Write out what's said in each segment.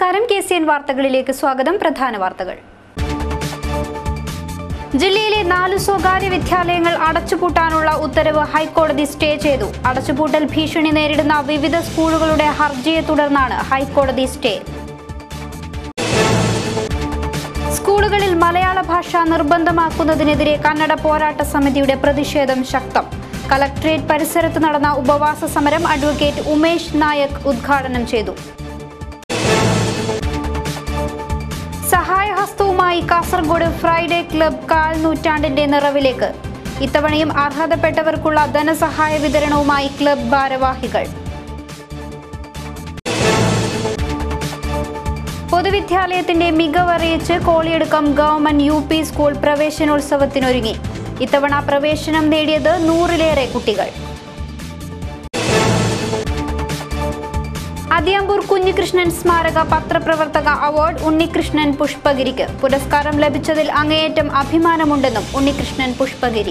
നമസ്കാരം K C N വാർത്തകളിലേക്ക് സ്വാഗതം പ്രധാന വാർത്തകൾ ജില്ലയിലെ നാല് സ്വകാര്യ വിദ്യാലയങ്ങൾ അടച്ചുപൂട്ടാനുള്ള ഉത്തരവ് ഹൈക്കോടതി സ്റ്റേ ചെയ്തു അടച്ചുപൂട്ടൽ ഭീഷണി നേരിടുന്ന വിവിധ സ്കൂളുകളുടെ ഹർജിയെ തുടർന്നാണ് ഹൈക്കോടതി സ്റ്റേ സ്കൂളുകളിൽ മലയാള ഭാഷ നിർബന്ധമാക്കുന്നതിനെതിരെ കന്നഡ പോരാട്ട സമിതിയുടെ പ്രതിഷേധം ശക്തം കലക്ട്രേറ്റ് പരിസരത്ത് നടന്ന ഉപവാസ സമരം അഡ്വക്കേറ്റ് ഉമേഷ് നായക് ഉദ്ഘാടനം ചെയ്തു സഹായഹസ്തവുമായി കാസർഗോഡ് ഫ്രൈഡേ ക്ലബ് കാൽ നൂറ്റാണ്ടിന്റെ നിറവിലേക്ക് ഇത്തവണയും അർഹതപ്പെട്ടവർക്കുള്ള ധനസഹായ വിതരണവുമായി ക്ലബ് ഭാരവാഹികൾ പൊതുവിദ്യാലയത്തിന്റെ മികവറിയിച്ച് കോളിയെടുക്കം ഗവൺമെന്റ് യു പി സ്കൂൾ പ്രവേശനോത്സവത്തിനൊരുങ്ങി ഇത്തവണ പ്രവേശനം നേടിയത് നൂറിലേറെ കുട്ടികൾ അതിയമ്പൂർ കുഞ്ഞികൃഷ്ണൻ സ്മാരക പത്രപ്രവർത്തക അവാർഡ് ഉണ്ണികൃഷ്ണൻ പുഷ്പഗിരിക്ക് പുരസ്കാരം ലഭിച്ചതിൽ അങ്ങേയറ്റം അഭിമാനമുണ്ടെന്നും ഉണ്ണികൃഷ്ണൻ പുഷ്പഗിരി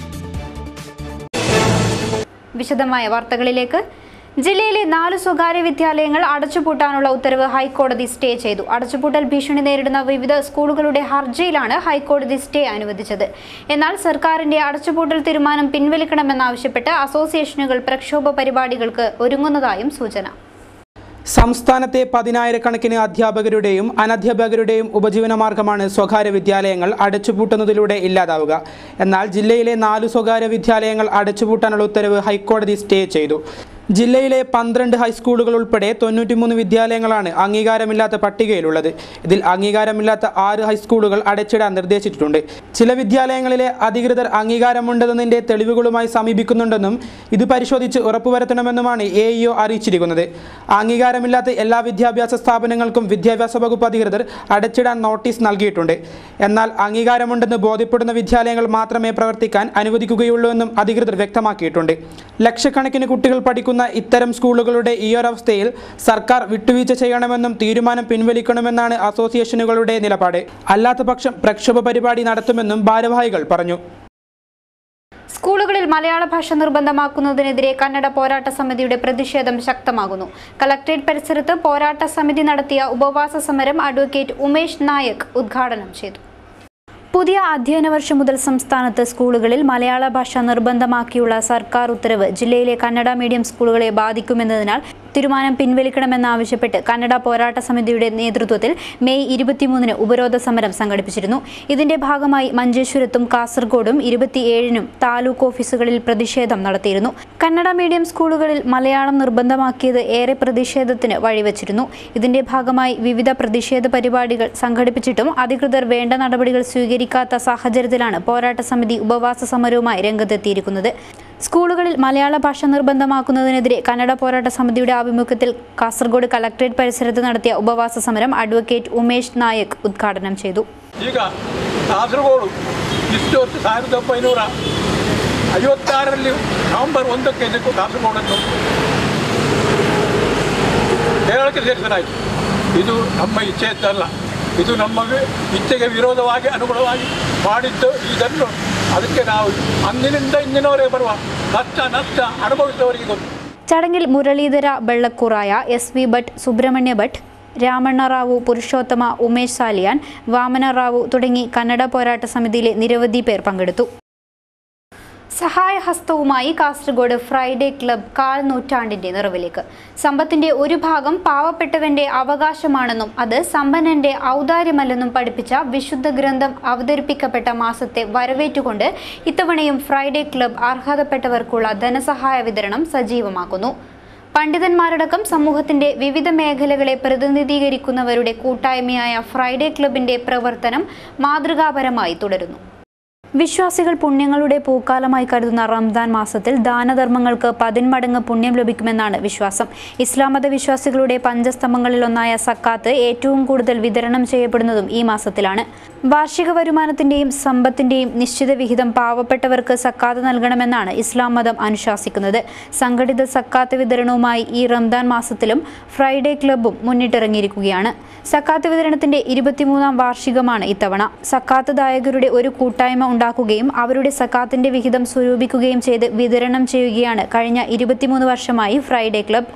വിശദമായ വാർത്തകളിലേക്ക് ജില്ലയിലെ നാല് സ്വകാര്യ വിദ്യാലയങ്ങൾ അടച്ചുപൂട്ടാനുള്ള ഉത്തരവ് ഹൈക്കോടതി സ്റ്റേ ചെയ്തു അടച്ചുപൂട്ടൽ ഭീഷണി നേരിടുന്ന വിവിധ സ്കൂളുകളുടെ ഹർജിയിലാണ് ഹൈക്കോടതി സ്റ്റേ അനുവദിച്ചത് എന്നാൽ സർക്കാരിന്റെ അടച്ചുപൂട്ടൽ തീരുമാനം പിൻവലിക്കണമെന്നാവശ്യപ്പെട്ട് അസോസിയേഷനുകൾ പ്രക്ഷോഭ പരിപാടികൾക്ക് ഒരുങ്ങുന്നതായും സൂചന സംസ്ഥാനത്തെ പതിനായിരക്കണക്കിന് അധ്യാപകരുടെയും അനധ്യാപകരുടെയും ഉപജീവനമാർഗമാണ് സ്വകാര്യ വിദ്യാലയങ്ങൾ അടച്ചുപൂട്ടുന്നതിലൂടെ ഇല്ലാതാവുക എന്നാൽ ജില്ലയിലെ നാലു സ്വകാര്യ വിദ്യാലയങ്ങൾ അടച്ചുപൂട്ടാനുള്ള ഉത്തരവ് ഹൈക്കോടതി സ്റ്റേ ചെയ്തു ജില്ലയിലെ പന്ത്രണ്ട് ഹൈസ്കൂളുകൾ ഉൾപ്പെടെ തൊണ്ണൂറ്റിമൂന്ന് വിദ്യാലയങ്ങളാണ് അംഗീകാരമില്ലാത്ത പട്ടികയിലുള്ളത് ഇതിൽ അംഗീകാരമില്ലാത്ത ആറ് ഹൈസ്കൂളുകൾ അടച്ചിടാൻ നിർദ്ദേശിച്ചിട്ടുണ്ട് ചില വിദ്യാലയങ്ങളിലെ അധികൃതർ അംഗീകാരമുണ്ടെന്നതിൻ്റെ തെളിവുകളുമായി സമീപിക്കുന്നുണ്ടെന്നും ഇത് പരിശോധിച്ച് ഉറപ്പുവരുത്തണമെന്നുമാണ് എ ഇ അറിയിച്ചിരിക്കുന്നത് അംഗീകാരമില്ലാത്ത എല്ലാ വിദ്യാഭ്യാസ സ്ഥാപനങ്ങൾക്കും വിദ്യാഭ്യാസ വകുപ്പ് അധികൃതർ അടച്ചിടാൻ നോട്ടീസ് നൽകിയിട്ടുണ്ട് എന്നാൽ അംഗീകാരമുണ്ടെന്ന് ബോധ്യപ്പെടുന്ന വിദ്യാലയങ്ങൾ മാത്രമേ പ്രവർത്തിക്കാൻ അനുവദിക്കുകയുള്ളൂ എന്നും അധികൃതർ വ്യക്തമാക്കിയിട്ടുണ്ട് ലക്ഷക്കണക്കിന് കുട്ടികൾ പഠിക്കുന്ന ഇത്തരം സ്കൂളുകളുടെ ഈയൊരവസ്ഥയിൽ സർക്കാർ വിട്ടുവീഴ്ച ചെയ്യണമെന്നും തീരുമാനം പിൻവലിക്കണമെന്നാണ് അസോസിയേഷനുകളുടെ നിലപാട് അല്ലാത്തപക്ഷം പ്രക്ഷോഭ പരിപാടി നടത്തുമെന്നും ഭാരവാഹികൾ പറഞ്ഞു സ്കൂളുകളിൽ മലയാള ഭാഷ നിർബന്ധമാക്കുന്നതിനെതിരെ കന്നഡ പോരാട്ട സമിതിയുടെ പ്രതിഷേധം ശക്തമാകുന്നു കലക്ട്രേറ്റ് പരിസരത്ത് പോരാട്ട സമിതി നടത്തിയ ഉപവാസ സമരം അഡ്വക്കേറ്റ് ഉമേഷ് നായക് ഉദ്ഘാടനം ചെയ്തു പുതിയ അധ്യയന വർഷം മുതൽ സംസ്ഥാനത്ത് സ്കൂളുകളിൽ മലയാള ഭാഷ നിർബന്ധമാക്കിയുള്ള സർക്കാർ ഉത്തരവ് ജില്ലയിലെ കന്നഡ മീഡിയം സ്കൂളുകളെ ബാധിക്കുമെന്നതിനാൽ തീരുമാനം പിൻവലിക്കണമെന്നാവശ്യപ്പെട്ട് കന്നഡ പോരാട്ട സമിതിയുടെ നേതൃത്വത്തിൽ മെയ് ഇരുപത്തിമൂന്നിന് ഉപരോധ സമരം സംഘടിപ്പിച്ചിരുന്നു ഇതിന്റെ ഭാഗമായി മഞ്ചേശ്വരത്തും കാസർഗോഡും ഇരുപത്തിയേഴിനും താലൂക്ക് ഓഫീസുകളിൽ പ്രതിഷേധം നടത്തിയിരുന്നു കന്നഡ മീഡിയം സ്കൂളുകളിൽ മലയാളം നിർബന്ധമാക്കിയത് ഏറെ പ്രതിഷേധത്തിന് വഴിവെച്ചിരുന്നു ഇതിന്റെ ഭാഗമായി വിവിധ പ്രതിഷേധ പരിപാടികൾ സംഘടിപ്പിച്ചിട്ടും അധികൃതർ വേണ്ട നടപടികൾ സ്വീകരിക്കാത്ത സാഹചര്യത്തിലാണ് പോരാട്ട സമിതി ഉപവാസ സമരവുമായി രംഗത്തെത്തിയിരിക്കുന്നത് സ്കൂളുകളിൽ മലയാള ഭാഷ നിർബന്ധമാക്കുന്നതിനെതിരെ കന്നഡ പോരാട്ട സമിതിയുടെ ആഭിമുഖ്യത്തിൽ കാസർഗോഡ് കളക്ട്രേറ്റ് പരിസരത്ത് നടത്തിയ ഉപവാസ സമരം അഡ്വക്കേറ്റ് ഉമേഷ് നായക് ഉദ്ഘാടനം ചെയ്തു ಈಗ ಕಾಸರಗೋಡು ಇಷ್ಟು ಹೊತ್ತು ಸಾವಿರದ ಒಂಬೈನೂರ ಐವತ್ತಾರರಲ್ಲಿ ನವೆಂಬರ್ ಒಂದಕ್ಕೆ ಇದಕ್ಕೂ ಕಾಸರಗೋಡನ್ನು ಕೇರಳಕ್ಕೆ ಸೇರಿಸಲಾಯಿತು ಇದು ನಮ್ಮ ಇಚ್ಛೆಯದ್ದಲ್ಲ ಇದು ನಮ್ಮ ವಿ- ಇಚ್ಛೆಗೆ ವಿರೋಧವಾಗಿ ಅನುಗುಣವಾಗಿ ಮಾಡಿದ್ದು ಇದನ್ನು ಅದಕ್ಕೆ ನಾವು ಅಂದಿನಿಂದ ಇಂದಿನವರೆಗೆ ಬರುವ ಕಷ್ಟ ನಷ್ಟ ಅನುಭವಿಸಿದವರಿಗೆ ಗೊತ್ತು ചടങ്ങിൽ മുരളീധര വെള്ളക്കൂറായ എസ് വി ഭട്ട് സുബ്രഹ്മണ്യ ഭട്ട് രാമണ്ണ റാവു പുരുഷോത്തമ ഉമേഷ് സാലിയാൻ വാമന റാവു തുടങ്ങി കന്നഡ പോരാട്ട സമിതിയിലെ നിരവധി പേർ പങ്കെടുത്തു സഹായഹസ്തവുമായി കാസർഗോഡ് ഫ്രൈഡേ ക്ലബ് കാൽ നൂറ്റാണ്ടിന്റെ നിറവിലേക്ക് സമ്പത്തിന്റെ ഒരു ഭാഗം പാവപ്പെട്ടവന്റെ അവകാശമാണെന്നും അത് സമ്പന്നന്റെ ഔദാര്യമല്ലെന്നും പഠിപ്പിച്ച വിശുദ്ധ ഗ്രന്ഥം അവതരിപ്പിക്കപ്പെട്ട മാസത്തെ വരവേറ്റുകൊണ്ട് ഇത്തവണയും ഫ്രൈഡേ ക്ലബ് അർഹതപ്പെട്ടവർക്കുള്ള ധനസഹായ വിതരണം സജീവമാക്കുന്നു പണ്ഡിതന്മാരടക്കം സമൂഹത്തിന്റെ വിവിധ മേഖലകളെ പ്രതിനിധീകരിക്കുന്നവരുടെ കൂട്ടായ്മയായ ഫ്രൈഡേ ക്ലബിന്റെ പ്രവർത്തനം മാതൃകാപരമായി തുടരുന്നു വിശ്വാസികൾ പുണ്യങ്ങളുടെ പൂക്കാലമായി കരുതുന്ന റംദാൻ മാസത്തിൽ ദാനധർമ്മങ്ങൾക്ക് പതിന്മടങ്ങ് പുണ്യം ലഭിക്കുമെന്നാണ് വിശ്വാസം ഇസ്ലാം മത വിശ്വാസികളുടെ പഞ്ചസ്തംഭങ്ങളിൽ ഒന്നായ സക്കാത്ത് ഏറ്റവും കൂടുതൽ വിതരണം ചെയ്യപ്പെടുന്നതും ഈ മാസത്തിലാണ് വാർഷിക വരുമാനത്തിന്റെയും സമ്പത്തിന്റെയും നിശ്ചിത വിഹിതം പാവപ്പെട്ടവർക്ക് സക്കാത്ത് നൽകണമെന്നാണ് ഇസ്ലാം മതം അനുശാസിക്കുന്നത് സംഘടിത സക്കാത്ത് വിതരണവുമായി ഈ റംദാൻ മാസത്തിലും ഫ്രൈഡേ ക്ലബ്ബും മുന്നിട്ടിറങ്ങിയിരിക്കുകയാണ് സക്കാത്ത് വിതരണത്തിന്റെ ഇരുപത്തിമൂന്നാം വാർഷികമാണ് ഇത്തവണ സക്കാത്ത് ദായകരുടെ ഒരു കൂട്ടായ്മ ഉണ്ടാക്കുകയും അവരുടെ സക്കാത്തിന്റെ വിഹിതം സ്വരൂപിക്കുകയും ചെയ്ത് വിതരണം ചെയ്യുകയാണ് കഴിഞ്ഞ ഇരുപത്തിമൂന്ന് വർഷമായി ഫ്രൈഡേ ക്ലബ്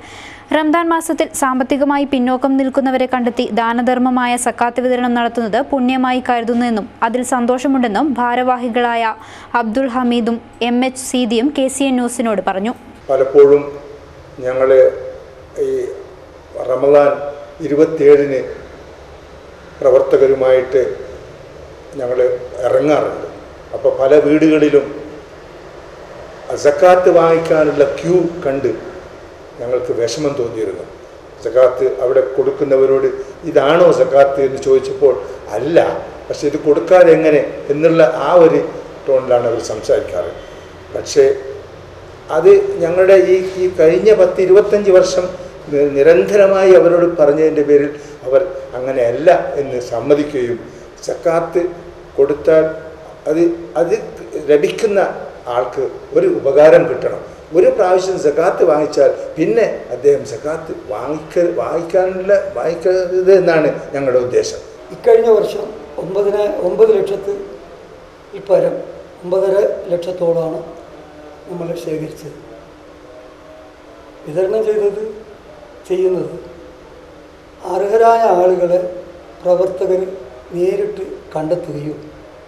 റംദാൻ മാസത്തിൽ സാമ്പത്തികമായി പിന്നോക്കം നിൽക്കുന്നവരെ കണ്ടെത്തി ദാനധർമ്മമായ സക്കാത്ത് വിതരണം നടത്തുന്നത് പുണ്യമായി കരുതുന്നുവെന്നും അതിൽ സന്തോഷമുണ്ടെന്നും ഭാരവാഹികളായ അബ്ദുൾ ഹമീദും എം എച്ച് സീദിയും കെ സി എൻ ന്യൂസിനോട് പറഞ്ഞു പലപ്പോഴും ഞങ്ങൾ ഈ റമദാൻ ഇരുപത്തിയേഴിന് പ്രവർത്തകരുമായിട്ട് ഞങ്ങൾ ഇറങ്ങാറുണ്ട് അപ്പോൾ പല വീടുകളിലും സക്കാത്ത് വാങ്ങിക്കാനുള്ള ക്യൂ കണ്ട് ഞങ്ങൾക്ക് വിഷമം തോന്നിയിരുന്നു സക്കാത്ത് അവിടെ കൊടുക്കുന്നവരോട് ഇതാണോ സക്കാത്ത് എന്ന് ചോദിച്ചപ്പോൾ അല്ല പക്ഷെ ഇത് കൊടുക്കാതെ എങ്ങനെ എന്നുള്ള ആ ഒരു ടോണിലാണ് അവർ സംസാരിക്കാറ് പക്ഷേ അത് ഞങ്ങളുടെ ഈ ഈ കഴിഞ്ഞ പത്ത് ഇരുപത്തഞ്ച് വർഷം നി- നിരന്തരമായി അവരോട് പറഞ്ഞതിൻ്റെ പേരിൽ അവർ അങ്ങനെയല്ല എന്ന് സമ്മതിക്കുകയും സക്കാത്ത് കൊടുത്താൽ അത് അത് ലഭിക്കുന്ന ആൾക്ക് ഒരു ഉപകാരം കിട്ടണം ഒരു പ്രാവശ്യം സക്കാത്ത് വാങ്ങിച്ചാൽ പിന്നെ അദ്ദേഹം സക്കാത്ത് വാങ്ങിക്ക വാങ്ങിക്കാനുള്ള വാങ്ങിക്കരുത് എന്നാണ് ഞങ്ങളുടെ ഉദ്ദേശം ഇക്കഴിഞ്ഞ വർഷം ഒമ്പതിന ഒമ്പത് ലക്ഷത്തിൽ പരം ഒമ്പതര ലക്ഷത്തോളമാണ് നമ്മൾ ശേഖരിച്ചത് വിതരണം ചെയ്തത് ചെയ്യുന്നത് അർഹരായ ആളുകളെ പ്രവർത്തകർ നേരിട്ട് കണ്ടെത്തുകയും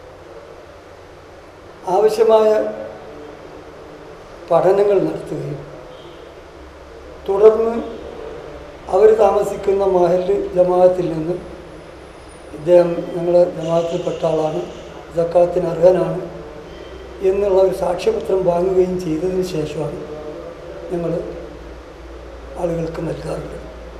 ആവശ്യമായ പഠനങ്ങൾ നടത്തുകയും തുടർന്ന് അവർ താമസിക്കുന്ന മഹല്ല് ജമാഅത്തിൽ നിന്ന് ഇദ്ദേഹം ഞങ്ങളെ ജമാഅത്തിൽപ്പെട്ട ആളാണ് ജക്കാത്തിന് അർഹനാണ് എന്നുള്ള ഒരു സാക്ഷ്യപത്രം വാങ്ങുകയും ചെയ്തതിന് ശേഷമാണ് ഞങ്ങൾ ആളുകൾക്ക് നൽകാറുള്ളത്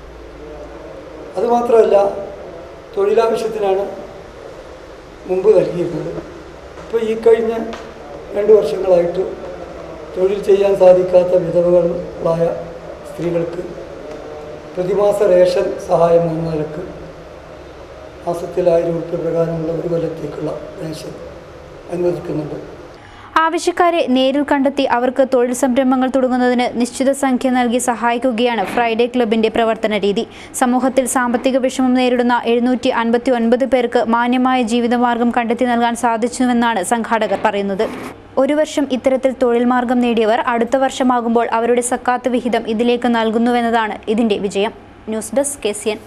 അതുമാത്രമല്ല തൊഴിലാവശ്യത്തിനാണ് മുമ്പ് നൽകിയിരുന്നത് ഇപ്പോൾ ഈ കഴിഞ്ഞ രണ്ട് വർഷങ്ങളായിട്ട് തൊഴിൽ ചെയ്യാൻ സാധിക്കാത്ത വിധവകളായ സ്ത്രീകൾക്ക് പ്രതിമാസ റേഷൻ സഹായം എന്ന നിലക്ക് മാസത്തിൽ ആയിരം രൂപ പ്രകാരമുള്ള ഒരു കൊല്ലത്തേക്കുള്ള റേഷൻ അനുവദിക്കുന്നുണ്ട് ആവശ്യക്കാരെ നേരിൽ കണ്ടെത്തി അവർക്ക് തൊഴിൽ സംരംഭങ്ങൾ തുടങ്ങുന്നതിന് നിശ്ചിത സംഖ്യ നൽകി സഹായിക്കുകയാണ് ഫ്രൈഡേ ക്ലബിന്റെ പ്രവർത്തന രീതി സമൂഹത്തിൽ സാമ്പത്തിക വിഷമം നേരിടുന്ന എഴുന്നൂറ്റി അൻപത്തി ഒൻപത് പേർക്ക് മാന്യമായ ജീവിതമാർഗം കണ്ടെത്തി നൽകാൻ സാധിച്ചുവെന്നാണ് സംഘാടകർ പറയുന്നത് ഒരു വർഷം ഇത്തരത്തിൽ തൊഴിൽ മാർഗം നേടിയവർ അടുത്ത വർഷമാകുമ്പോൾ അവരുടെ സക്കാത്ത് വിഹിതം ഇതിലേക്ക് നൽകുന്നുവെന്നതാണ് ഇതിന്റെ വിജയം news desk K C N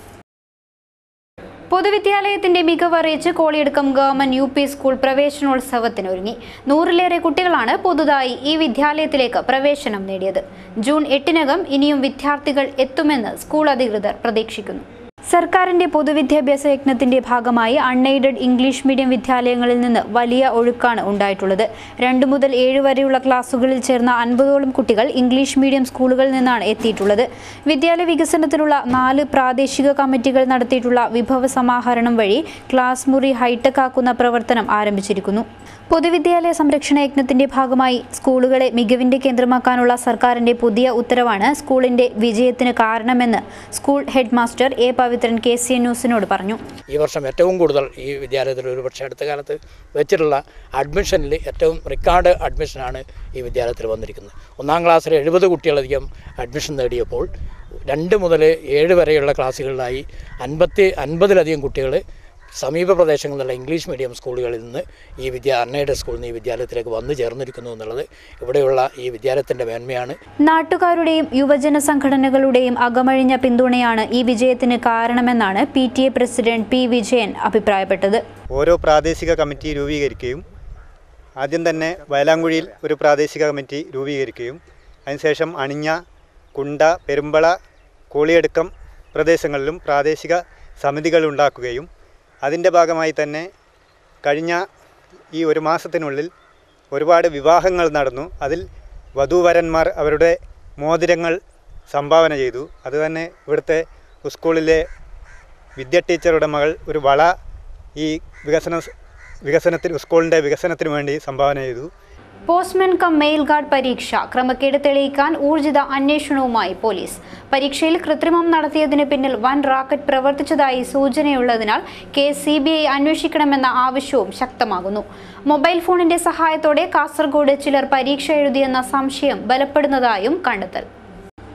പൊതുവിദ്യാലയത്തിന്റെ മികവറിയിച്ച് Koliyadukkam government U P school പ്രവേശനോത്സവത്തിന് ഒരുങ്ങി നൂറിലേറെ കുട്ടികളാണ് പുതുതായി ഈ വിദ്യാലയത്തിലേക്ക് പ്രവേശനം നേടിയത് ജൂൺ എട്ടിനകം ഇനിയും വിദ്യാർത്ഥികൾ എത്തുമെന്ന് സ്കൂൾ അധികൃതർ പ്രതീക്ഷിക്കുന്നു സർക്കാരിന്റെ പൊതുവിദ്യാഭ്യാസ യജ്ഞത്തിന്റെ ഭാഗമായി അൺഎയ്ഡഡ് ഇംഗ്ലീഷ് മീഡിയം വിദ്യാലയങ്ങളിൽ നിന്ന് വലിയ ഒഴുക്കാണ് ഉണ്ടായിട്ടുള്ളത് രണ്ടു മുതൽ ഏഴ് വരെയുള്ള ക്ലാസുകളിൽ ചേർന്ന അൻപതോളം കുട്ടികൾ ഇംഗ്ലീഷ് മീഡിയം സ്കൂളുകളിൽ നിന്നാണ് എത്തിയിട്ടുള്ളത് വിദ്യാലയ വികസനത്തിനുള്ള നാല് പ്രാദേശിക കമ്മിറ്റികൾ നടത്തിയിട്ടുള്ള വിഭവ സമാഹരണം വഴി ക്ലാസ് മുറി ഹൈടെക് ആക്കുന്ന പ്രവർത്തനം ആരംഭിച്ചിരിക്കുന്നു പൊതുവിദ്യാലയ സംരക്ഷണ യജ്ഞത്തിന്റെ ഭാഗമായി സ്കൂളുകളെ മികവിന്റെ കേന്ദ്രമാക്കാനുള്ള സർക്കാരിന്റെ പുതിയ ഉത്തരവാണ് സ്കൂളിന്റെ വിജയത്തിന് കാരണമെന്ന് school head master A Pavithran K C N ന്യൂസിനോട് പറഞ്ഞു ഈ വർഷം ഏറ്റവും കൂടുതൽ ഈ വിദ്യാലയത്തിൽ ഒരു പക്ഷേ അടുത്ത കാലത്ത് വെച്ചിട്ടുള്ള അഡ്മിഷനിൽ ഏറ്റവും റെക്കോർഡ് അഡ്മിഷനാണ് ഈ വിദ്യാലയത്തിൽ വന്നിരിക്കുന്നത് ഒന്നാം ക്ലാസ്സിൽ എഴുപത് കുട്ടികളധികം അഡ്മിഷൻ നേടിയപ്പോൾ രണ്ട് മുതൽ ഏഴ് വരെയുള്ള ക്ലാസ്സുകളിലായി അൻപത്തി അൻപതിലധികം കുട്ടികൾ സമീപ പ്രദേശങ്ങളിലുള്ള ഇംഗ്ലീഷ് മീഡിയം സ്കൂളുകളിൽ നിന്ന് ഈ വിദ്യ അന്നയുടെ സ്കൂളിൽ നിന്ന് ഈ വിദ്യാലയത്തിലേക്ക് വന്നു ചേർന്നിരിക്കുന്നു എന്നുള്ളത് ഇവിടെയുള്ള ഈ വിദ്യാലയത്തിൻ്റെ മേന്മയാണ് നാട്ടുകാരുടെയും യുവജന സംഘടനകളുടെയും അകമഴിഞ്ഞ പിന്തുണയാണ് ഈ വിജയത്തിന് കാരണമെന്നാണ് P T A president P Vijayan അഭിപ്രായപ്പെട്ടത് ഓരോ പ്രാദേശിക കമ്മിറ്റി രൂപീകരിക്കുകയും ആദ്യം തന്നെ വയലാങ്കുഴിയിൽ ഒരു പ്രാദേശിക കമ്മിറ്റി രൂപീകരിക്കുകയും അതിനുശേഷം അണിഞ്ഞ കുണ്ട പെരുമ്പള കോളിയടുക്കം പ്രദേശങ്ങളിലും പ്രാദേശിക സമിതികൾ ഉണ്ടാക്കുകയും അതിൻ്റെ ഭാഗമായി തന്നെ കഴിഞ്ഞ ഈ ഒരു മാസത്തിനുള്ളിൽ ഒരുപാട് വിവാഹങ്ങൾ നടന്നു അതിൽ വധൂവരന്മാർ അവരുടെ മോതിരങ്ങൾ സംഭാവന ചെയ്തു അതുതന്നെ ഇവിടുത്തെ സ്കൂളിലെ വിദ്യ ടീച്ചറുടെ മകൾ ഒരു വള ഈ വികസന വികസനത്തിൽ സ്കൂളിൻ്റെ വികസനത്തിന് വേണ്ടി സംഭാവന ചെയ്തു പോസ്റ്റ്മാൻ കം മെയിൽ ഗാർഡ് പരീക്ഷ ക്രമക്കേട് തെളിയിക്കാൻ ഊർജിത അന്വേഷണവുമായി പോലീസ് പരീക്ഷയിൽ കൃത്രിമം നടത്തിയതിന് പിന്നിൽ വൻ റാക്കറ്റ് പ്രവർത്തിച്ചതായി സൂചനയുള്ളതിനാൽ കേസ് സി ബി ഐ അന്വേഷിക്കണമെന്ന ആവശ്യവും ശക്തമാകുന്നു മൊബൈൽ ഫോണിന്റെ സഹായത്തോടെ കാസർഗോഡ് ചിലർ പരീക്ഷ എഴുതിയെന്ന സംശയം ബലപ്പെടുന്നതായും കണ്ടെത്തൽ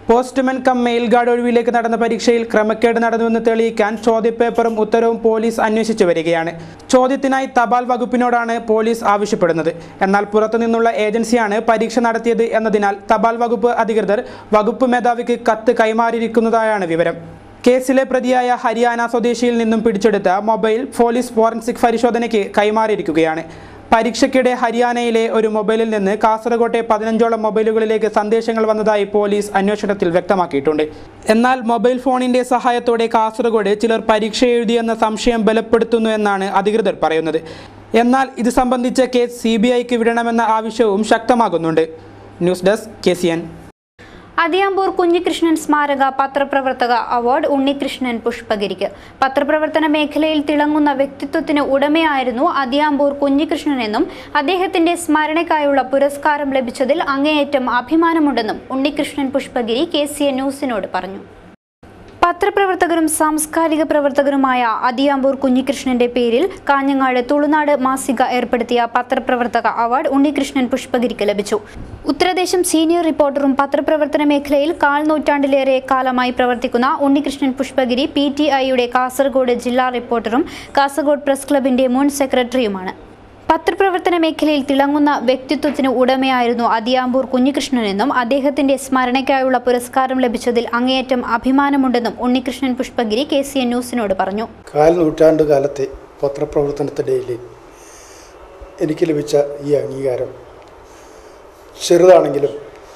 പോസ്റ്റ്മാൻ കം മെയിൽ ഗാർഡ് ഒഴിവിലേക്ക് നടന്ന പരീക്ഷയിൽ ക്രമക്കേട് നടന്നുവെന്ന് തെളിയിക്കാൻ ചോദ്യപേപ്പറും ഉത്തരവും പോലീസ് അന്വേഷിച്ചു വരികയാണ് ചോദ്യത്തിനായി തപാൽ വകുപ്പിനോടാണ് പോലീസ് ആവശ്യപ്പെടുന്നത് എന്നാൽ പുറത്തുനിന്നുള്ള ഏജൻസിയാണ് പരീക്ഷ നടത്തിയത് എന്നതിനാൽ തപാൽ വകുപ്പ് അധികൃതർ വകുപ്പ് മേധാവിക്ക് കത്ത് കൈമാറിയിരിക്കുന്നതായാണ് വിവരം കേസിലെ പ്രതിയായ ഹരിയാന സ്വദേശിയിൽ നിന്നും പിടിച്ചെടുത്ത മൊബൈൽ പോലീസ് ഫോറൻസിക് പരിശോധനയ്ക്ക് കൈമാറിയിരിക്കുകയാണ് പരീക്ഷയ്ക്കിടെ ഹരിയാനയിലെ ഒരു മൊബൈലിൽ നിന്ന് കാസർകോട്ടെ പതിനഞ്ചോളം മൊബൈലുകളിലേക്ക് സന്ദേശങ്ങൾ വന്നതായി പോലീസ് അന്വേഷണത്തിൽ വ്യക്തമാക്കിയിട്ടുണ്ട് എന്നാൽ മൊബൈൽ ഫോണിന്റെ സഹായത്തോടെ കാസർഗോഡ് ചിലർ പരീക്ഷ എഴുതിയെന്ന സംശയം ബലപ്പെടുത്തുന്നു എന്നാണ് അധികൃതർ പറയുന്നത് എന്നാൽ ഇത് സംബന്ധിച്ച കേസ് സി ബി ഐക്ക് വിടണമെന്ന ആവശ്യവും ശക്തമാകുന്നുണ്ട് news desk K C N Athiyampoor Kunhikrishnan സ്മാരക പത്രപ്രവർത്തക അവാർഡ് ഉണ്ണികൃഷ്ണൻ പുഷ്പഗിരിക്ക് പത്രപ്രവർത്തന മേഖലയിൽ തിളങ്ങുന്ന വ്യക്തിത്വത്തിന് ഉടമയായിരുന്നു അതിയാമ്പൂർ കുഞ്ഞികൃഷ്ണനെന്നും അദ്ദേഹത്തിന്റെ സ്മരണയ്ക്കായുള്ള പുരസ്കാരം ലഭിച്ചതിൽ അങ്ങേയറ്റം അഭിമാനമുണ്ടെന്നും Unnikrishnan Pushpagiri K C N ന്യൂസിനോട് പറഞ്ഞു പത്രപ്രവർത്തകരും സാംസ്കാരിക പ്രവർത്തകരുമായ അതിയാമ്പൂർ കുഞ്ഞികൃഷ്ണന്റെ പേരിൽ കാഞ്ഞങ്ങാട് തുളുനാട് മാസിക ഏർപ്പെടുത്തിയ പത്രപ്രവർത്തക അവാർഡ് ഉണ്ണികൃഷ്ണൻ പുഷ്പഗിരിക്ക് ലഭിച്ചു ഉത്തരദേശം സീനിയർ റിപ്പോർട്ടറും പത്രപ്രവർത്തന മേഖലയിൽ കാൽ നൂറ്റാണ്ടിലേറെ കാലമായി പ്രവർത്തിക്കുന്ന ഉണ്ണികൃഷ്ണൻ പുഷ്പഗിരി പി ടി ഐയുടെ കാസർഗോഡ് ജില്ലാ റിപ്പോർട്ടറും കാസർഗോഡ് പ്രസ് ക്ലബിന്റെ മുൻ സെക്രട്ടറിയുമാണ് പത്രപ്രവർത്തന മേഖലയിൽ തിളങ്ങുന്ന വ്യക്തിത്വത്തിന് ഉടമയായിരുന്നു അതിയാമ്പൂർ കുഞ്ഞികൃഷ്ണനെന്നും അദ്ദേഹത്തിന്റെ സ്മരണയ്ക്കായുള്ള പുരസ്കാരം ലഭിച്ചതിൽ അങ്ങേയറ്റം അഭിമാനമുണ്ടെന്നും Unnikrishnan Pushpagiri K C N ന്യൂസിനോട് പറഞ്ഞു കാൽ നൂറ്റാണ്ട് കാലത്തെ പത്രപ്രവർത്തനത്തിനിടയിൽ എനിക്ക് ലഭിച്ച ഈ അംഗീകാരം ചെറുതാണെങ്കിലും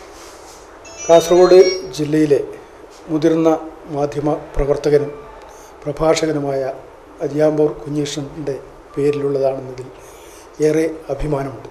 കാസർഗോഡ് ജില്ലയിലെ മുതിർന്ന മാധ്യമ പ്രവർത്തകനും പ്രഭാഷകനുമായ അരിയാമ്പൂർ കുഞ്ഞീഷ്ണൻ്റെ പേരിലുള്ളതാണെന്നതിൽ ഏറെ അഭിമാനമുണ്ട്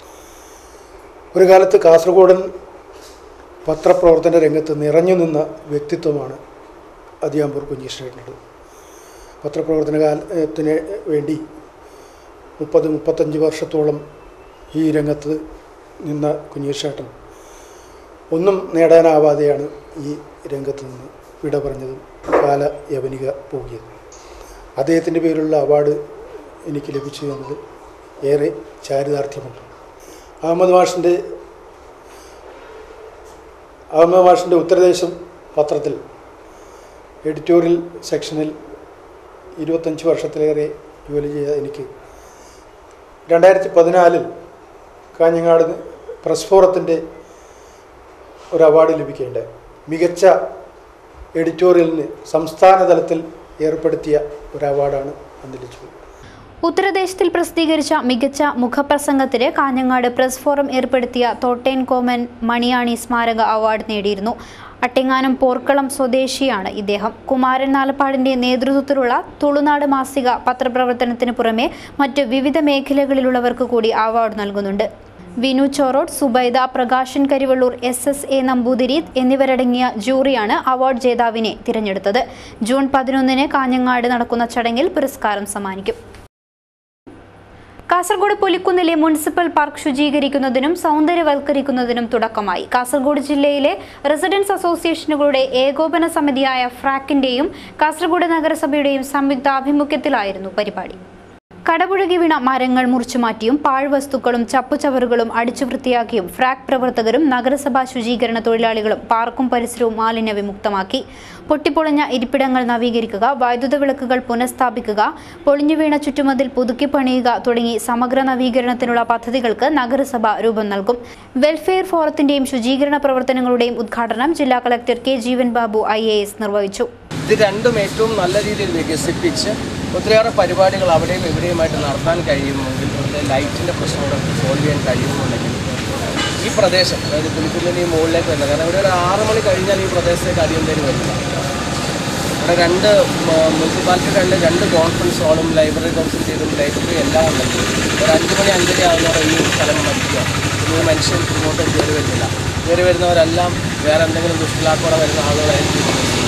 ഒരു കാലത്ത് കാസർഗോഡൻ പത്രപ്രവർത്തന രംഗത്ത് നിറഞ്ഞു നിന്ന വ്യക്തിത്വമാണ് അതിയാമ്പൂർ കുഞ്ഞീഷ്ണനുള്ളത് പത്രപ്രവർത്തന കാലത്തിന് വേണ്ടി മുപ്പത് മുപ്പത്തഞ്ച് വർഷത്തോളം ഈ രംഗത്ത് നിന്ന കുഞ്ഞീഷേട്ടൻ ഒന്നും നേടാനാവാതെയാണ് ഈ രംഗത്ത് നിന്ന് വിട പറഞ്ഞതും കാല യവനിക പോകിയത് അദ്ദേഹത്തിൻ്റെ പേരിലുള്ള അവാർഡ് എനിക്ക് ലഭിച്ചു എന്നത് ഏറെ ചാരിതാർത്ഥ്യമുണ്ട് അഹമ്മദ് മാഷിൻ്റെ അഹമ്മദ് മാഷിൻ്റെ ഉത്തരദേശം പത്രത്തിൽ എഡിറ്റോറിയൽ സെക്ഷനിൽ ഇരുപത്തഞ്ച് വർഷത്തിലേറെ ജോലി ചെയ്ത എനിക്ക് രണ്ടായിരത്തി പതിനാലിൽ കാഞ്ഞങ്ങാട് പ്രസ് ഫോറത്തിൻ്റെ ഒരു അവാർഡ് ലഭിക്കേണ്ട മികച്ച എഡിറ്റോറിയലിന് സംസ്ഥാന തലത്തിൽ ഏർപ്പെടുത്തിയ ഒരു അവാർഡാണ് അന്ന് ലഭിച്ചത് ഉത്തരദേശത്തിൽ പ്രസിദ്ധീകരിച്ച മികച്ച മുഖപ്രസംഗത്തിന് കാഞ്ഞങ്ങാട് പ്രസ് ഫോറം ഏർപ്പെടുത്തിയ തോട്ടേൻ കോമൻ മണിയാണി സ്മാരക അവാർഡ് നേടിയിരുന്നു അട്ടിങ്ങാനം പോർക്കളം സ്വദേശിയാണ് ഇദ്ദേഹം കുമാരൻ നാലപ്പാടിന്റെ നേതൃത്വത്തിലുള്ള തുളുനാട് മാസിക പത്രപ്രവർത്തനത്തിന് പുറമെ മറ്റ് വിവിധ മേഖലകളിലുള്ളവർക്ക് കൂടി അവാർഡ് നൽകുന്നുണ്ട് Vinu Chorode Subaida Prakashan Karivellur S S A Namboothiri എന്നിവരടങ്ങിയ ജൂറിയാണ് അവാർഡ് ജേതാവിനെ തിരഞ്ഞെടുത്തത് ജൂൺ പതിനൊന്നിന് കാഞ്ഞങ്ങാട് നടക്കുന്ന ചടങ്ങിൽ പുരസ്കാരം സമ്മാനിക്കും കാസർഗോഡ് പുലിക്കുന്നിലെ മുനിസിപ്പൽ പാർക്ക് ശുചീകരിക്കുന്നതിനും സൗന്ദര്യവൽക്കരിക്കുന്നതിനും തുടക്കമായി കാസർഗോഡ് ജില്ലയിലെ റെസിഡൻസ് അസോസിയേഷനുകളുടെ ഏകോപന സമിതിയായ ഫ്രാക്കിന്റെയും കാസർഗോഡ് നഗരസഭയുടെയും സംയുക്താഭിമുഖ്യത്തിലായിരുന്നു പരിപാടി കടപുഴകി വീണ മരങ്ങൾ മുറിച്ചുമാറ്റിയും പാഴ്വസ്തുക്കളും ചപ്പുചവറുകളും അടിച്ചു വൃത്തിയാക്കിയും ഫ്രാക് പ്രവർത്തകരും നഗരസഭാ ശുചീകരണ തൊഴിലാളികളും പാർക്കും പരിസരവും മാലിന്യ വിമുക്തമാക്കി പൊട്ടിപ്പൊളിഞ്ഞ ഇരിപ്പിടങ്ങൾ നവീകരിക്കുക വൈദ്യുത വിളക്കുകൾ പുനഃസ്ഥാപിക്കുക പൊളിഞ്ഞു വീണ ചുറ്റുമതിൽ പുതുക്കി പണിയുക തുടങ്ങി സമഗ്ര നവീകരണത്തിനുള്ള പദ്ധതികൾക്ക് നഗരസഭ രൂപം നൽകും വെൽഫെയർ ഫോറത്തിന്റെയും ശുചീകരണ പ്രവർത്തനങ്ങളുടെയും ഉദ്ഘാടനം ജില്ലാ collector K Jeevan Babu I നിർവഹിച്ചു ഇത് രണ്ടും ഏറ്റവും നല്ല രീതിയിൽ വികസിപ്പിച്ച് ഒത്തിരിയേറെ പരിപാടികൾ അവിടെയും ഇവിടെയുമായിട്ട് നടത്താൻ കഴിയുമെങ്കിൽ അതിലെ ലൈറ്റിൻ്റെ പ്രശ്നങ്ങൾ സോൾവ് ചെയ്യാൻ കഴിയുമെന്നുണ്ടെങ്കിൽ ഈ പ്രദേശം അതായത് പുലിക്കുന്നിന് ഈ മുകളിലേക്ക് വരുന്നത് കാരണം ഇവിടെ ഒരു ആറ് മണി കഴിഞ്ഞാൽ ഈ പ്രദേശത്തേക്ക് അടിയന്തരി വരില്ല ഇവിടെ രണ്ട് മുനിസിപ്പാലിറ്റി രണ്ട് രണ്ട് കോൺഫറൻസ് ഹാളും ലൈബ്രറി കൗൺസിൽ ചെയ്തും ലൈബ്രറി എല്ലാം ഉണ്ടെങ്കിൽ ഒരു അഞ്ച് മണി അഞ്ചര ആകുന്നവരെ ഈ സ്ഥലം മരിക്കുക ഇനി മനുഷ്യൻ ഇങ്ങോട്ട് കയറി വരുന്നില്ല കയറി വരുന്നവരെല്ലാം വേറെ എന്തെങ്കിലും ദുഷ്ടിലാക്കോടെ വരുന്ന ആളുകളായിരിക്കും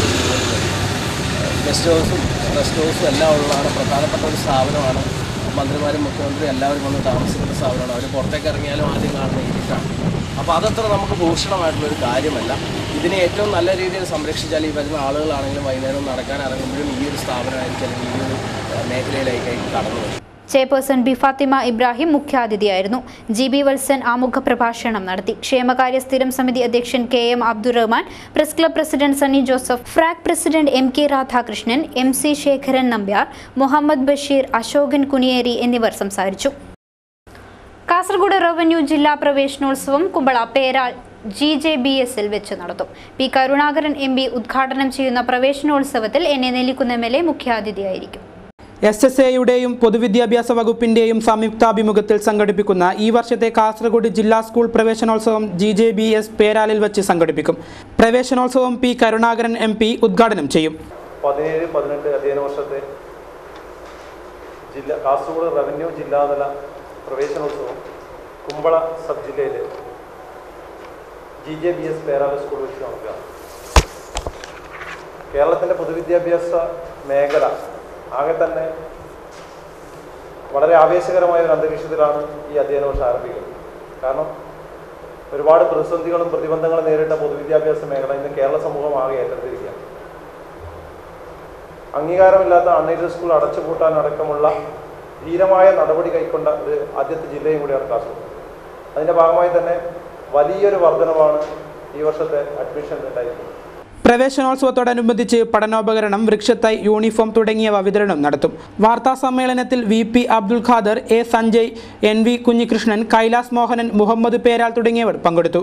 ഗസ്റ്റ് ഹൗസും റെസ്റ്റ് ഹൗസും എല്ലാം ഉള്ളതാണ് പ്രധാനപ്പെട്ട ഒരു സ്ഥാപനമാണ് മന്ത്രിമാരും മുഖ്യമന്ത്രിയും എല്ലാവരും വന്ന് താമസിക്കുന്ന സ്ഥാപനമാണ് അവർ പുറത്തേക്ക് ഇറങ്ങിയാലും ആദ്യം കാണുന്ന ഇരുട്ടാണ് അപ്പോൾ അതത്ര നമുക്ക് ഭൂഷണമായിട്ടുള്ളൊരു കാര്യമല്ല ഇതിനെ ഏറ്റവും നല്ല രീതിയിൽ സംരക്ഷിച്ചാൽ ഈ വരുന്ന ആളുകളാണെങ്കിലും വൈകുന്നേരം നടക്കാൻ ഇറങ്ങുമ്പോഴും ഈ ഒരു സ്ഥാപനമായിരിക്കും അല്ലെങ്കിൽ ഈ ഒരു മേഖലയിലേക്കായിരിക്കും കടന്നു വരും ചെയർപേഴ്സൺ ബി ഫാത്തിമ ഇബ്രാഹിം മുഖ്യാതിഥിയായിരുന്നു ജി ബി വത്സൻ ആമുഖ പ്രഭാഷണം നടത്തി ക്ഷേമകാര്യ സ്ഥിരം സമിതി അധ്യക്ഷൻ K M Abdurahman press club president Sunny Joseph FRAK president M K Radhakrishnan M C Sekharan Nambiar Muhammad Basheer Ashokan Kuniyeri എന്നിവർ സംസാരിച്ചു കാസർഗോഡ് റവന്യൂ ജില്ലാ പ്രവേശനോത്സവം Kumbla Peral G J B എസിൽ വെച്ച് നടത്തും പി കരുണാകരൻ എം പി ഉദ്ഘാടനം ചെയ്യുന്ന പ്രവേശനോത്സവത്തിൽ N A Nellikunnu M L A മുഖ്യാതിഥിയായിരിക്കും എസ് എസ് എയുടെയും പൊതുവിദ്യാഭ്യാസ വകുപ്പിന്റെയും സംയുക്താഭിമുഖത്തിൽ സംഘടിപ്പിക്കുന്ന ഈ വർഷത്തെ കാസർഗോഡ് ജില്ലാ സ്കൂൾ പ്രവേശനോത്സവം ജി ജെ ബി എസ് പേരാലിൽ വെച്ച് സംഘടിപ്പിക്കും പ്രവേശനോത്സവം പി കരുണാകരൻ എം പി ഉദ്ഘാടനം ചെയ്യും പതിനേഴ് പതിനെട്ട് അധ്യയന വർഷത്തെ ജില്ല കാസർഗോഡ് റവന്യൂ ജില്ലാതല പ്രവേശനോത്സവം കുമ്പള സബ് ജില്ലയിലെ G J B S Perala school വെച്ച് നടക്കുക കേരളത്തിൻ്റെ പൊതുവിദ്യാഭ്യാസ മേഖല ആകെ തന്നെ വളരെ ആവേശകരമായ ഒരു അന്തരീക്ഷത്തിലാണ് ഈ അധ്യയന വർഷം ആരംഭിക്കുന്നത് കാരണം ഒരുപാട് പ്രതിസന്ധികളും പ്രതിബന്ധങ്ങളും നേരിട്ട പൊതുവിദ്യാഭ്യാസ മേഖല ഇന്ന് കേരള സമൂഹം ആകെ ഏറ്റെടുത്തിരിക്കുകയാണ് അംഗീകാരമില്ലാത്ത അൺഎയ്ഡഡ് സ്കൂൾ അടച്ചുപൂട്ടാൻ അടക്കമുള്ള ധീരമായ നടപടി കൈക്കൊണ്ട ഒരു ആദ്യത്തെ ജില്ലയും കൂടിയാണ് കാസർഗോഡ് അതിൻ്റെ ഭാഗമായി തന്നെ വലിയൊരു വർധനമാണ് ഈ വർഷത്തെ അഡ്മിഷൻ ഉണ്ടായിരിക്കുന്നത് പ്രവേശനോത്സവത്തോടനുബന്ധിച്ച് പഠനോപകരണം വൃക്ഷത്തൈ യൂണിഫോം തുടങ്ങിയവ വിതരണം നടത്തും വാർത്താ സമ്മേളനത്തിൽ V P Abdul Khader A Sanjay N V Kunhikrishnan Kailas Mohanan Muhammad Peral തുടങ്ങിയവർ പങ്കെടുത്തു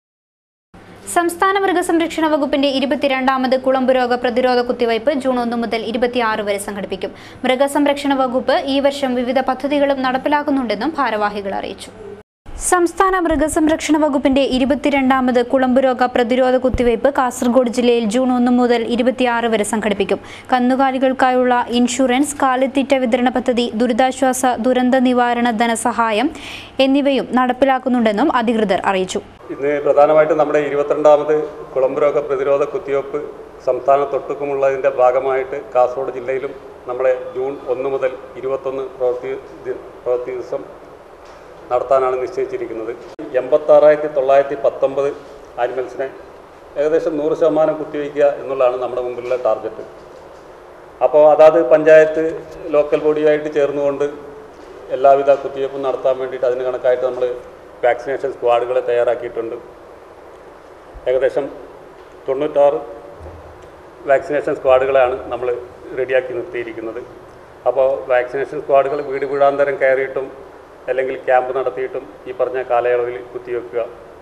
സംസ്ഥാന മൃഗസംരക്ഷണ വകുപ്പിന്റെ ഇരുപത്തിരണ്ടാമത് കുളമ്പ് രോഗ പ്രതിരോധ കുത്തിവയ്പ് ജൂൺ ഒന്ന് മുതൽ ഇരുപത്തിയാറ് വരെ സംഘടിപ്പിക്കും മൃഗസംരക്ഷണ വകുപ്പ് ഈ വർഷം വിവിധ പദ്ധതികളും നടപ്പിലാക്കുന്നുണ്ടെന്നും ഭാരവാഹികൾ അറിയിച്ചു സംസ്ഥാന മൃഗസംരക്ഷണ വകുപ്പിന്റെ ഇരുപത്തിരണ്ടാമത് കുളമ്പ് രോഗ പ്രതിരോധ കുത്തിവയ്പ് കാസർഗോഡ് ജില്ലയിൽ ജൂൺ ഒന്ന് മുതൽ ഇരുപത്തിയാറ് വരെ സംഘടിപ്പിക്കും കന്നുകാലികൾക്കായുള്ള ഇൻഷുറൻസ് കാലിത്തീറ്റ വിതരണ പദ്ധതി ദുരിതാശ്വാസ ദുരന്ത നിവാരണ ധനസഹായം എന്നിവയും നടപ്പിലാക്കുന്നുണ്ടെന്നും അധികൃതർ അറിയിച്ചു ഇന്ന് പ്രധാനമായിട്ടും നമ്മുടെ ഇരുപത്തിരണ്ടാമത് കുളമ്പ് രോഗ പ്രതിരോധ കുത്തിവയ്പ്പ് സംസ്ഥാനത്തൊട്ടുക്കുമുള്ളതിൻ്റെ ഭാഗമായിട്ട് കാസർഗോഡ് ജില്ലയിലും നമ്മുടെ ജൂൺ ഒന്ന് മുതൽ ഇരുപത്തൊന്ന് പ്രവൃത്തി ദി- പ്രവൃത്തി ദിവസം നടത്താനാണ് നിശ്ചയിച്ചിരിക്കുന്നത് എൺപത്താറായിരത്തി തൊള്ളായിരത്തി പത്തൊമ്പത് ആനിമൽസിനെ ഏകദേശം നൂറ് ശതമാനം കുത്തിവയ്ക്കുക എന്നുള്ളതാണ് നമ്മുടെ മുമ്പിലുള്ള ടാർഗറ്റ് അപ്പോൾ അതാത് പഞ്ചായത്ത് ലോക്കൽ ബോഡിയായിട്ട് ചേർന്നുകൊണ്ട് എല്ലാവിധ കുത്തിവയ്പ്പും നടത്താൻ വേണ്ടിയിട്ട് അതിന് കണക്കായിട്ട് നമ്മൾ വാക്സിനേഷൻ സ്ക്വാഡുകളെ തയ്യാറാക്കിയിട്ടുണ്ട് ഏകദേശം തൊണ്ണൂറ്റാറ് വാക്സിനേഷൻ സ്ക്വാഡുകളാണ് നമ്മൾ റെഡിയാക്കി നിർത്തിയിരിക്കുന്നത് അപ്പോൾ വാക്സിനേഷൻ സ്ക്വാഡുകൾ വീട് വീടാന്തരം കയറിയിട്ടും അല്ലെങ്കിൽ ക്യാമ്പ് നടത്തിയിട്ടും ഈ പറഞ്ഞ കാലയളവിൽ കുത്തിവെക്കുക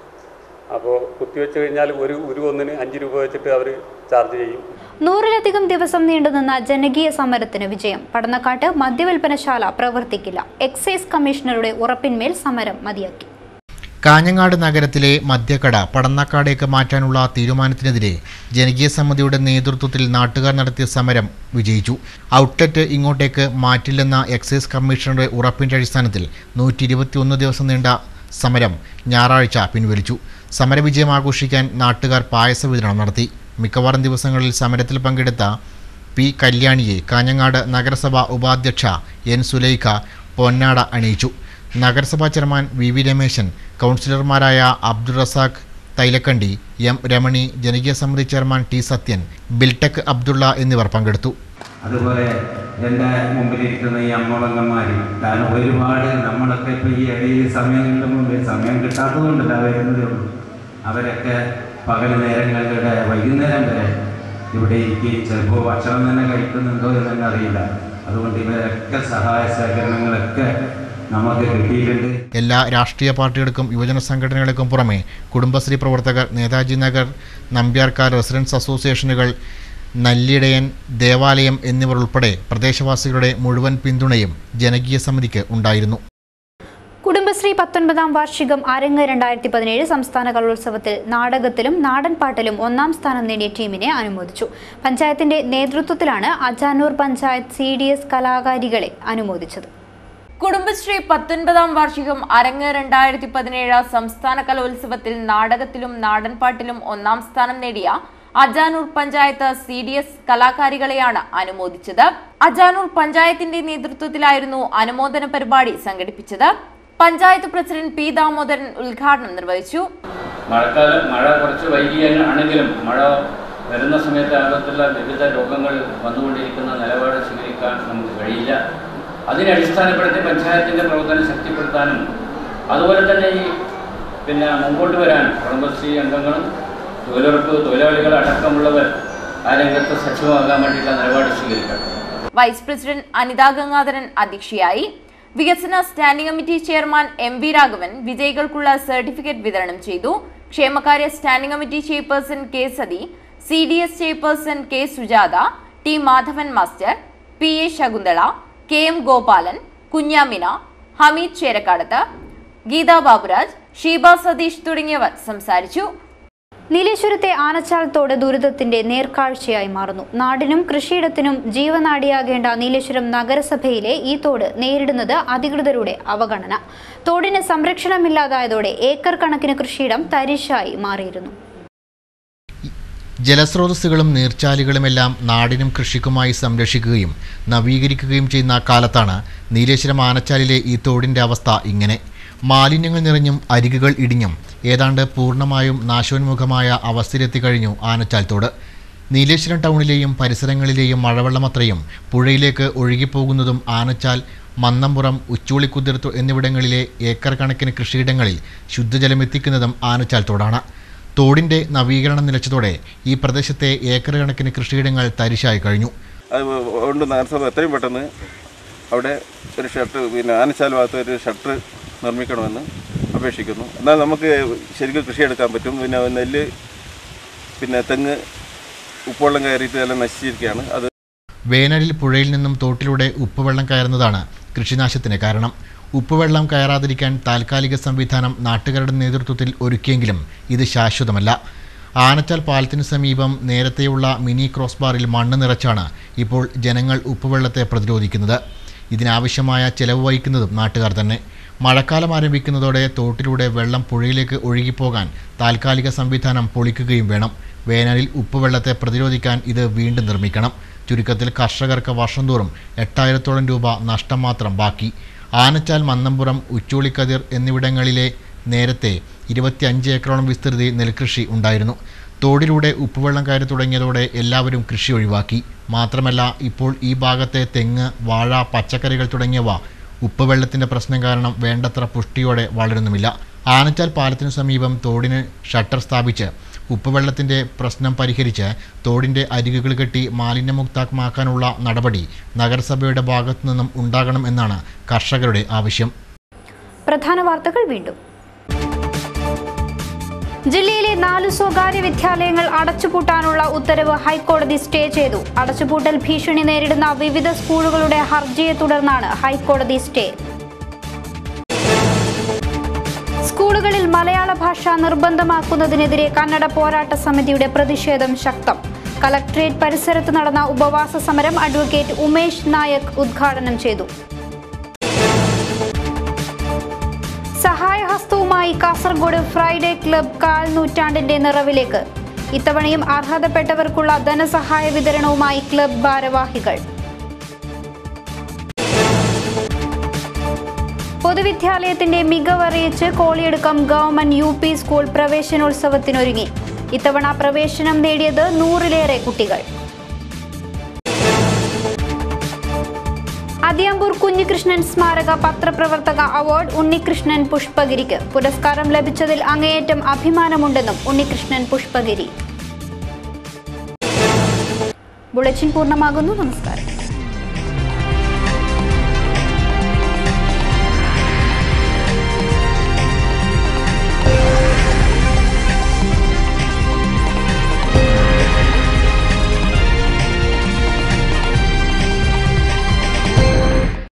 അപ്പോൾ കുത്തിവെച്ച് കഴിഞ്ഞാൽ ഒരു ഉരു ഒന്നിന് അഞ്ച് രൂപ വെച്ചിട്ട് അവർ ചാർജ് ചെയ്യും നൂറിലധികം ദിവസം നീണ്ടുനിന്ന ജനകീയ സമരത്തിന് വിജയം പടന്നക്കാട്ട് മദ്യവിൽപ്പനശാല പ്രവർത്തിക്കില്ല എക്സൈസ് കമ്മീഷണറുടെ ഉറപ്പിന്മേൽ സമരം മതിയാക്കി കാഞ്ഞങ്ങാട് നഗരത്തിലെ മദ്യക്കട പടന്നക്കാടേക്ക് മാറ്റാനുള്ള തീരുമാനത്തിനെതിരെ ജനകീയ സമിതിയുടെ നേതൃത്വത്തിൽ നാട്ടുകാർ നടത്തിയ സമരം വിജയിച്ചു ഔട്ട്ലെറ്റ് ഇങ്ങോട്ടേക്ക് മാറ്റില്ലെന്ന എക്സൈസ് കമ്മീഷണറുടെ ഉറപ്പിൻ്റെ അടിസ്ഥാനത്തിൽ നൂറ്റി ഇരുപത്തിയൊന്ന് ദിവസം നീണ്ട സമരം ഞായറാഴ്ച പിൻവലിച്ചു സമരവിജയം ആഘോഷിക്കാൻ നാട്ടുകാർ പായസ വിതരണം നടത്തി മിക്കവാറും ദിവസങ്ങളിൽ സമരത്തിൽ പങ്കെടുത്ത പി കല്യാണിയെ കാഞ്ഞങ്ങാട് നഗരസഭ ഉപാധ്യക്ഷ എൻ സുലൈഖ പൊന്നാട അണിയിച്ചു നഗരസഭാ ചെയർമാൻ വി വി രമേശൻ കൗൺസിലർമാരായ അബ്ദുൾ റസാഖ് തൈലക്കണ്ടി എം രമണി ജനകീയ സമിതി chairman T Sathyan Biltech Abdulla എന്നിവർ പങ്കെടുത്തു അതുപോലെ എൻ്റെ മുമ്പിലിരിക്കുന്ന ഈ അമ്മളങ്ങന്മാർ കാരണം ഒരുപാട് നമ്മളൊക്കെ ഇപ്പോൾ ഈ ഇടയിൽ സമയം കിട്ടുമ്പോൾ സമയം കിട്ടാത്തതുകൊണ്ടല്ല വരുന്നതേ ഉള്ളൂ അവരൊക്കെ പകൽ നേരങ്ങളുടെ വൈകുന്നേരം വരെ ഇവിടെ ഇരിക്കുകയും ചിലപ്പോൾ ഭക്ഷണം തന്നെ കഴിക്കുന്നുണ്ടോ എന്ന് തന്നെ അറിയില്ല അതുകൊണ്ട് ഇവരൊക്കെ സഹായ സഹകരണങ്ങളൊക്കെ നമുക്ക് കിട്ടിയിട്ടുണ്ട് എല്ലാ രാഷ്ട്രീയ പാർട്ടികൾക്കും യുവജന സംഘടനകൾക്കും പുറമെ കുടുംബശ്രീ പ്രവർത്തകർ നേതാജി നഗർ നമ്പ്യാർക്കാർ റെസിഡൻസ് അസോസിയേഷനുകൾ നല്ലിടയൻ ദേവാലയം എന്നിവർ ഉൾപ്പെടെ പ്രദേശവാസികളുടെ മുഴുവൻ പിന്തുണയും ജനകീയ സമിതിക്ക് ഉണ്ടായിരുന്നു കുടുംബശ്രീ പത്തൊൻപതാം വാർഷികം അരങ്ങ് രണ്ടായിരത്തി പതിനേഴ് സംസ്ഥാന കലോത്സവത്തിൽ നാടകത്തിലും നാടൻപാട്ടിലും ഒന്നാം സ്ഥാനം നേടിയ ടീമിനെ അനുമോദിച്ചു പഞ്ചായത്തിന്റെ നേതൃത്വത്തിലാണ് Ajanur panchayat C D S കലാകാരികളെ അനുമോദിച്ചത് കുടുംബശ്രീ പത്തൊൻപതാം വാർഷികം അരങ്ങ് രണ്ടായിരത്തി പതിനേഴ് സംസ്ഥാന കലോത്സവത്തിൽ നാടകത്തിലും നാടൻപാട്ടിലും ഒന്നാം സ്ഥാനം നേടിയ Ajanur panchayat C D S കലാകാരികളെയാണ് അനുമോദിച്ചത് അജാനൂർ പഞ്ചായത്തിന്റെ നേതൃത്വത്തിലായിരുന്നു അനുമോദന പരിപാടി സംഘടിപ്പിച്ചത് പഞ്ചായത്ത് പ്രസിഡന്റ് പി ദാമോദരൻ ഉദ്ഘാടനം നിർവഹിച്ചു മഴക്കാലം മഴ കുറച്ച് വൈകിയാണെങ്കിലും മഴ വരുന്ന സമയത്ത് അകത്തുള്ള വിവിധ രോഗങ്ങൾ വന്നുകൊണ്ടിരിക്കുന്ന നിലപാട് സ്വീകരിക്കാൻ നമുക്ക് കഴിയില്ല അതിനെ അടിസ്ഥാനപ്പെടുത്തി പഞ്ചായത്തിൻ്റെ പ്രവർത്തനം ശക്തിപ്പെടുത്താനും അതുപോലെ തന്നെ ഈ പിന്നെ മുമ്പോട്ട് വരാൻ കുടുംബശ്രീ അംഗങ്ങളും തൊഴിലുറപ്പ് തൊഴിലാളികൾ അടക്കമുള്ളവർ ആ രംഗത്ത് സജീവമാകാൻ വേണ്ടിയിട്ടുള്ള നിലപാട് സ്വീകരിക്കണം വൈസ് പ്രസിഡന്റ് അനിതാ ഗംഗാധരൻ അധ്യക്ഷയായി വികസന standing committee chairman M V Raghavan വിജയികൾക്കുള്ള സർട്ടിഫിക്കറ്റ് വിതരണം ചെയ്തു ക്ഷേമകാര്യ standing committee chairperson K Sathi C D S chairperson K Sujatha T Madhavan master P A Shakuntala K M Gopalan Kunhamina Hameed Cherakkadath Geetha Baburaj Sheeba Satheesh തുടങ്ങിയവർ സംസാരിച്ചു നീലേശ്വരത്തെ ആനച്ചാൽ തോട് ദുരിതത്തിന്റെ നേർക്കാഴ്ചയായി മാറുന്നു നാടിനും കൃഷിയിടത്തിനും ജീവനാടിയാകേണ്ട നീലേശ്വരം നഗരസഭയിലെ ഈ തോട് നേരിടുന്നത് അധികൃതരുടെ അവഗണന തോടിന് സംരക്ഷണമില്ലാതായതോടെ ഏക്കർ കണക്കിന് കൃഷിയിടം തരിശായി മാറിയിരുന്നു ജലസ്രോതസ്സുകളും നീർച്ചാലുകളുമെല്ലാം നാടിനും കൃഷിക്കുമായി സംരക്ഷിക്കുകയും നവീകരിക്കുകയും ചെയ്യുന്ന കാലത്താണ് നീലേശ്വരം ആനച്ചാലിലെ ഈ തോടിൻ്റെ അവസ്ഥ ഇങ്ങനെ മാലിന്യങ്ങൾ നിറഞ്ഞും അരികുകൾ ഇടിഞ്ഞും ഏതാണ്ട് പൂർണ്ണമായും നാശോന്മുഖമായ അവസ്ഥയിലെത്തിക്കഴിഞ്ഞു ആനച്ചാൽ തോട് നീലേശ്വരം ടൗണിലെയും പരിസരങ്ങളിലെയും മഴവെള്ളമത്രയും പുഴയിലേക്ക് ഒഴുകിപ്പോകുന്നതും ആനച്ചാൽ മന്നമ്പുറം ഉച്ചൂളിക്കുതിർ തു- എന്നിവിടങ്ങളിലെ ഏക്കർ കണക്കിന് കൃഷിയിടങ്ങളിൽ ശുദ്ധജലം എത്തിക്കുന്നതും ആനച്ചാൽ തോടാണ് തോടിൻ്റെ നവീകരണം നിലച്ചതോടെ ഈ പ്രദേശത്തെ ഏക്കർ കണക്കിന് കൃഷിയിടങ്ങൾ തരിശായി കഴിഞ്ഞു അത് കൊണ്ട് നഗരസഭ എത്രയും പെട്ടെന്ന് അവിടെ ഒരു ഷട്ടർ പിന്നെ ആനച്ചാൽ ഭാഗത്ത് ഒരു ഷട്ടർ നിർമ്മിക്കണമെന്ന് അപേക്ഷിക്കുന്നു എന്നാൽ നമുക്ക് ശരിക്കും കൃഷി എടുക്കാൻ പറ്റും പിന്നെ നെല്ല് പിന്നെ തെങ്ങ് ഉപ്പുവെള്ളം കയറിയിട്ട് എല്ലാം നശിച്ചിരിക്കുകയാണ് അത് വേനലിൽ പുഴയിൽ നിന്നും തോട്ടിലൂടെ ഉപ്പുവെള്ളം കയറുന്നതാണ് കൃഷിനാശത്തിന് കാരണം ഉപ്പുവെള്ളം കയറാതിരിക്കാൻ താൽക്കാലിക സംവിധാനം നാട്ടുകാരുടെ നേതൃത്വത്തിൽ ഒരുക്കിയെങ്കിലും ഇത് ശാശ്വതമല്ല ആനച്ചാൽ പാലത്തിനു സമീപം നേരത്തെയുള്ള മിനി ക്രോസ് ബാറിൽ മണ്ണ് നിറച്ചാണ് ഇപ്പോൾ ജനങ്ങൾ ഉപ്പുവെള്ളത്തെ പ്രതിരോധിക്കുന്നത് ഇതിനാവശ്യമായ ചെലവ് വഹിക്കുന്നതും നാട്ടുകാർ തന്നെ മഴക്കാലം ആരംഭിക്കുന്നതോടെ തോട്ടിലൂടെ വെള്ളം പുഴയിലേക്ക് ഒഴുകിപ്പോകാൻ താൽക്കാലിക സംവിധാനം പൊളിക്കുകയും വേണം വേനലിൽ ഉപ്പുവെള്ളത്തെ പ്രതിരോധിക്കാൻ ഇത് വീണ്ടും നിർമ്മിക്കണം ചുരുക്കത്തിൽ കർഷകർക്ക് വർഷം തോറും എട്ടായിരത്തോളം രൂപ നഷ്ടം മാത്രം ബാക്കി ആനച്ചാൽ മന്നമ്പുറം ഉച്ചോളിക്കതിർ എന്നിവിടങ്ങളിലെ നേരത്തെ ഇരുപത്തിയഞ്ച് ഏക്കറോളം വിസ്തൃതി നെൽകൃഷി ഉണ്ടായിരുന്നു തോടിലൂടെ ഉപ്പുവെള്ളം കയറി തുടങ്ങിയതോടെ എല്ലാവരും കൃഷി ഒഴിവാക്കി മാത്രമല്ല ഇപ്പോൾ ഈ ഭാഗത്തെ തെങ്ങ് വാഴ പച്ചക്കറികൾ തുടങ്ങിയവ ഉപ്പുവെള്ളത്തിൻ്റെ പ്രശ്നം കാരണം വേണ്ടത്ര പുഷ്ടിയോടെ വളരുന്നുമില്ല ആനച്ചാൽ പാലത്തിനു സമീപം തോടിന് ഷട്ടർ സ്ഥാപിച്ച് ഉപ്പുവെള്ളത്തിൻ്റെ പ്രശ്നം പരിഹരിച്ച് തോടിൻ്റെ അരികുകൾ കെട്ടി മാലിന്യമുക്തമാക്കാനുള്ള നടപടി നഗരസഭയുടെ ഭാഗത്തു നിന്നും ഉണ്ടാകണം എന്നാണ് കർഷകരുടെ ആവശ്യം പ്രധാന വാർത്തകൾ വീണ്ടും ജില്ലയിലെ നാല് സ്വകാര്യ വിദ്യാലയങ്ങൾ അടച്ചുപൂട്ടാനുള്ള ഉത്തരവ് ഹൈക്കോടതി സ്റ്റേ ചെയ്തു അടച്ചുപൂട്ടൽ ഭീഷണി നേരിടുന്ന വിവിധ സ്കൂളുകളുടെ ഹർജിയെ തുടർന്നാണ് ഹൈക്കോടതി സ്റ്റേ സ്കൂളുകളിൽ മലയാള ഭാഷ നിർബന്ധമാക്കുന്നതിനെതിരെ കന്നഡ പോരാട്ട സമിതിയുടെ പ്രതിഷേധം ശക്തം കലക്ട്രേറ്റ് പരിസരത്ത് നടന്ന ഉപവാസ സമരം അഡ്വക്കേറ്റ് ഉമേഷ് നായക് ഉദ്ഘാടനം ചെയ്തു സഹായഹസ്തവുമായി കാസർഗോഡ് ഫ്രൈഡേ ക്ലബ് കാൽ നൂറ്റാണ്ടിന്റെ നിറവിലേക്ക് ഇത്തവണയും അർഹതപ്പെട്ടവർക്കുള്ള ധനസഹായ വിതരണവുമായി ക്ലബ് ഭാരവാഹികൾ പൊതുവിദ്യാലയത്തിന്റെ മികവറിയിച്ച് കോളിയെടുക്കം ഗവൺമെന്റ് യു പി സ്കൂൾ പ്രവേശനോത്സവത്തിനൊരുങ്ങി ഇത്തവണ പ്രവേശനം നേടിയത് നൂറിലേറെ കുട്ടികൾ അതിയമ്പൂർ കുഞ്ഞികൃഷ്ണൻ സ്മാരക പത്രപ്രവർത്തക അവാർഡ് ഉണ്ണികൃഷ്ണൻ പുഷ്പഗിരിക്ക് പുരസ്കാരം ലഭിച്ചതിൽ അങ്ങേയറ്റം അഭിമാനമുണ്ടെന്നും ഉണ്ണികൃഷ്ണൻ പുഷ്പഗിരി ബുള്ളറ്റിൻ പൂർണ്ണമാകുന്നു നമസ്കാരം